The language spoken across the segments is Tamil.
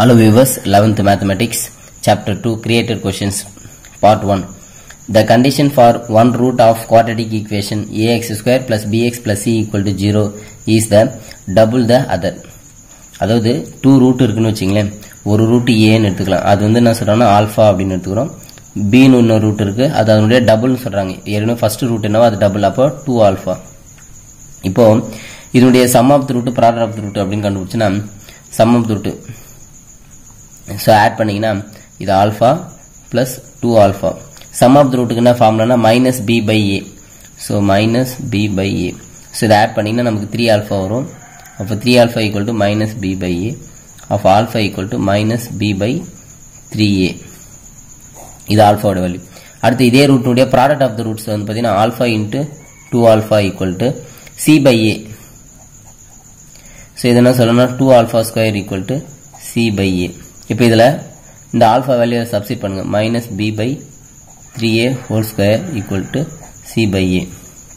Hello viewers, 11th Mathematics, Chapter 2, Created Questions, Part 1. The condition for one root of quadratic equation ax square plus bx plus c equal to 0 is the double the other. அதாவது டூ ரூட் இருக்குன்னு வச்சிங்களேன் ஒரு ரூட் ஏன்னு எடுத்துக்கலாம் அது வந்து என்ன சொல்கிறாங்கன்னா ஆல்ஃபா அப்படின்னு எடுத்துக்கிறோம் பின்னு இன்னொரு ரூட் இருக்குது அது அதனுடைய டபுள்னு சொல்கிறாங்க ஏற்கனவே ஃபர்ஸ்ட் ரூட் என்னவோ அது டபுள் அப்போ டூ ஆல்ஃபா இப்போ இதனுடைய sum of the root product of the root அப்படின்னு கண்டுபிடிச்சுன்னா sum of the root so add பண்ணிங்கன்னா இது alpha plus two alpha sum of the ரூட்டுக்கு என்ன ஃபார்ம்லனா minus B by A so minus B by A so இதை ஆட் பண்ணிங்கன்னா நமக்கு த்ரீ ஆல்ஃபா வரும் அப்போ three alpha equal to minus B by a of alpha equal to minus B by three a இது ஆல்ஃபாவோட வேல்யூ அடுத்து இதே ரூட்டுடைய ப்ராடக்ட் ஆஃப் த ரூட்ஸ் வந்து பார்த்தீங்கன்னா alpha into two alpha equal to C by A so இது என்ன சொல்லணும்னா two alpha square equal to C by A இப்போ இதில் இந்த ஆல்ஃபா வேல்யூ சப்ஸ்டிட் பண்ணுங்கள் minus B by three A whole square equal to C by A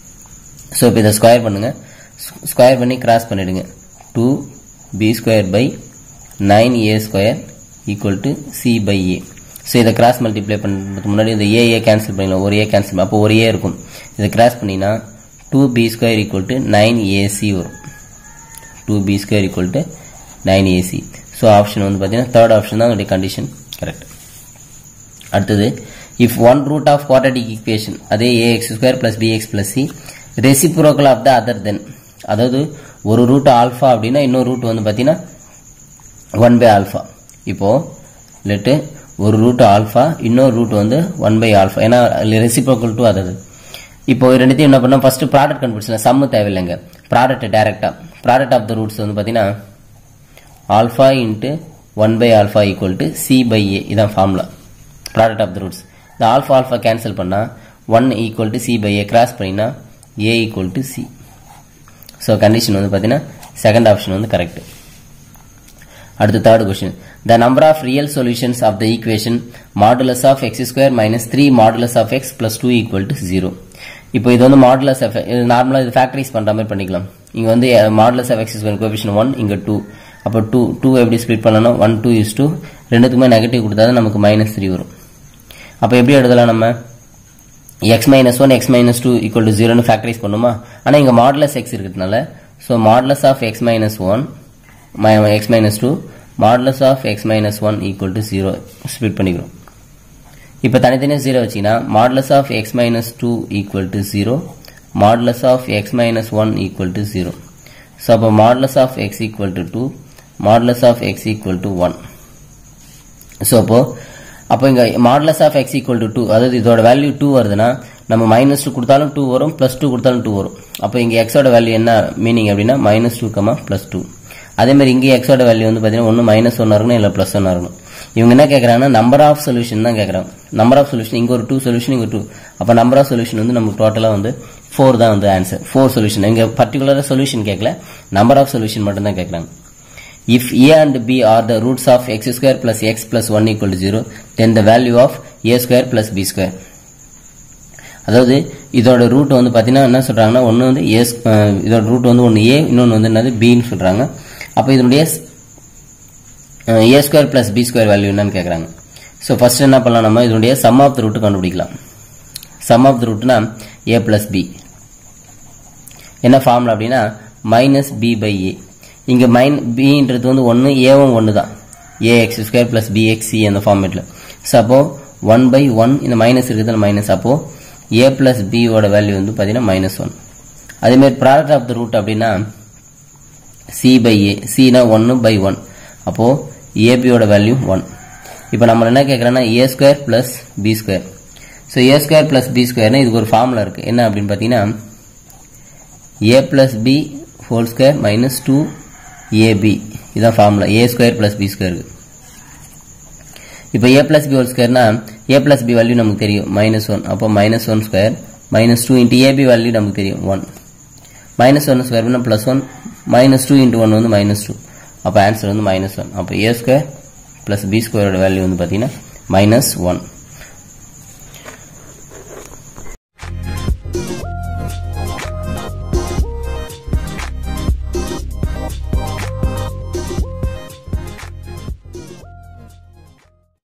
so இப்போ இதை ஸ்கொயர் பண்ணுங்கள் ஸ்கொயர் பண்ணி கிராஸ் பண்ணிடுங்க two B square by nine A square equal to C by A so இதை கிராஸ் மல்டிப்ளை பண்ணுறதுக்கு முன்னாடி இந்த ஏ ஏ கேன்சல் பண்ணிடலாம் ஒரு ஏ கேன்சல் அப்போ ஒரு ஏ இருக்கும் இதை கிராஸ் பண்ணினா two B square equal to nine AC வரும் two B square equal to nine AC so option வந்து பார்த்தீங்கன்னா தேர்ட் ஆப்ஷன் தான் அதோடைய கண்டிஷன் கரெக்ட் அடுத்தது if one root of quadratic equation அதே AX square plus BX plus C reciprocal of the other then அதாவது ஒரு ரூட் ஆல்ஃபா அப்படின்னா இன்னொரு ரூட் வந்து பார்த்தீங்கன்னா ஒன் பை ஆல்ஃபா இப்போ லெட்டு ஒரு ரூட் ஆல்ஃபா இன்னொரு ரூட் வந்து ஒன் பை ஆல்ஃபா ஏன்னா ரெசிப்ரோக்கல் டு அதது இப்போ ரெண்டுத்தையும் என்ன பண்ணோம் ஃபர்ஸ்ட் ப்ராடக்ட் கண்டுபிடிச்சலாம் சம்மு தேவையில்லைங்க ப்ராடக்ட் டேரக்டா ப்ராடக்ட் ஆஃப் த ரூட்ஸ் வந்து பார்த்தீங்கன்னா alpha into one by alpha equal to C by A இதான் formula product of the roots இந்த ஆல்ஃபா ஆல்ஃபா கேன்சல் பண்ணால் one equal to C by A cross பண்ணினா A equal to C so condition வந்து பார்த்தீங்கன்னா செகண்ட் ஆப்ஷன் வந்து கரெக்ட் அடுத்து third question the number of real solutions of the equation modulus of X square minus three modulus of X plus two equal to zero இப்போ இது வந்து மாடுலஸ் ஆஃப் இது நார்மலாக இது ஃபேக்டரிஸ் பண்ணுற மாதிரி பண்ணிக்கலாம் இங்கே வந்து modulus of X square coefficient one இங்கே டூ அப்போ டூ டூ எப்படி ஸ்ப்ளிட் பண்ணணும் ஒன் டூ இஸ் டூ ரெண்டுத்துக்குமே நெகட்டிவ் கொடுத்தா தான் நமக்கு மைனஸ் த்ரீ வரும் அப்போ எப்படி எழுதலாம் நம்ம X minus one X minus two equal to ஜீரோன்னு ஃபேக்டரைஸ் பண்ணுமா ஆனால் இங்கே மாடலஸ் எக்ஸ் இருக்கிறதுனால so modulus of X minus one X minus two modulus of X minus one equal to zero split பண்ணிக்கிறோம் இப்போ தனித்தனியாக ஜீரோ வச்சிங்கன்னா modulus of X minus two equal to zero modulus of X minus one equal to zero so அப்போ modulus of X equal to two modulus of X equal to one so அப்போ அப்போ இங்கே modulus of X equal to two அதாவது இதோட வேல்யூ டூ வருதுன்னா நம்ம மைனஸ் டூ கொடுத்தாலும் டூ வரும் ப்ளஸ் டூ கொடுத்தாலும் டூ வரும் அப்போ இங்கே எக்ஸோட வேல்யூ என்ன மீனிங் அப்படின்னா minus two comma plus two அதே மாதிரி இங்கே எக்ஸோட வேல்யூ வந்து பார்த்தீங்கன்னா ஒன்று மைனஸ் ஒன்னாக இருக்கணும் இல்லை ப்ளஸ் ஒன்னாக இருக்கணும் இவங்க என்ன கேட்குறாங்கன்னா நம்பர் ஆஃப் சொல்யூஷன் தான் கேட்குறாங்க நம்பர் ஆஃப் சொல்யூஷன் இங்கே ஒரு டூ சொல்யூஷன் இங்கே டூ அப்போ நம்பர் ஆஃப் சொல்யூஷன் வந்து நமக்கு டோட்டலாக வந்து ஃபோர் தான் வந்து ஆன்சர் ஃபோர் சொல்யூஷன் இங்கே பர்டிகுலராக சொல்யூஷன் கேட்கல நம்பர் ஆஃப் சொல்யூஷன் மட்டும் தான் கேட்குறாங்க if A and B are the roots of X square plus X plus one equal to zero then the value of A square plus B square அதாவது இதோட ரூட் வந்து பார்த்தீங்கன்னா என்ன சொல்கிறாங்கன்னா ஒன்று வந்து ஏ இதோட ரூட் வந்து ஒன்று ஏ இன்னொன்று வந்து என்னது பின்னு சொல்கிறாங்க அப்போ இதனுடைய A square plus B square value என்னன்னு கேட்குறாங்க ஸோ ஃபர்ஸ்ட் என்ன பண்ணலாம் நம்ம இதனுடைய சம் ஆஃப் த ரூட் கண்டுபிடிக்கலாம் சம் ஆஃப் த ரூட்னா ஏ பிளஸ் பி என்ன ஃபார்முலா அப்படின்னா மைனஸ் பி பை ஏ இங்கே மைன் பின்றது வந்து ஒன்று ஏவும் ஒன்று தான் A X square plus B X C அந்த ஃபார்மேட்டில் ஸோ அப்போ ஒன் பை ஒன் இந்த மைனஸ் இருக்குது மைனஸ் அப்போ ஏ பிளஸ் பியோட வேல்யூ வந்து பார்த்தீங்கன்னா மைனஸ் ஒன் அதேமாதிரி ப்ராடக்ட் ஆஃப் த ரூட் அப்படின்னா சி பை ஏ சினா ஒன்று பை ஒன் அப்போது ஏபியோட வேல்யூ ஒன் இப்போ நம்ம என்ன கேட்குறோன்னா A square plus B square so A square plus B ஸ்கொயர்னா இதுக்கு ஒரு ஃபார்முலா இருக்குது என்ன அப்படின்னு பார்த்தீங்கன்னா A plus B whole square minus two AB இதுதான் formula A square plus B ஸ்கொயருக்கு இப்போ ஏ ப்ளஸ் பி ஹோல் ஸ்கொயர்னா ஏ ப்ளஸ் பி வேல்யூ நமக்கு தெரியும் மைனஸ் ஒன் அப்போ minus one square minus two into AB value நமக்கு தெரியும் ஒன் மைனஸ் ஒன் ஸ்கொயர் பண்ணால் plus one minus two into one வந்து மைனஸ் டூ அப்போ ஆன்சர் வந்து மைனஸ் ஒன் அப்போ ஏ ஸ்கொயர் ப்ளஸ் பி ஸ்கொயரோட வேல்யூ வந்து பார்த்தீங்கன்னா மைனஸ் ஒன்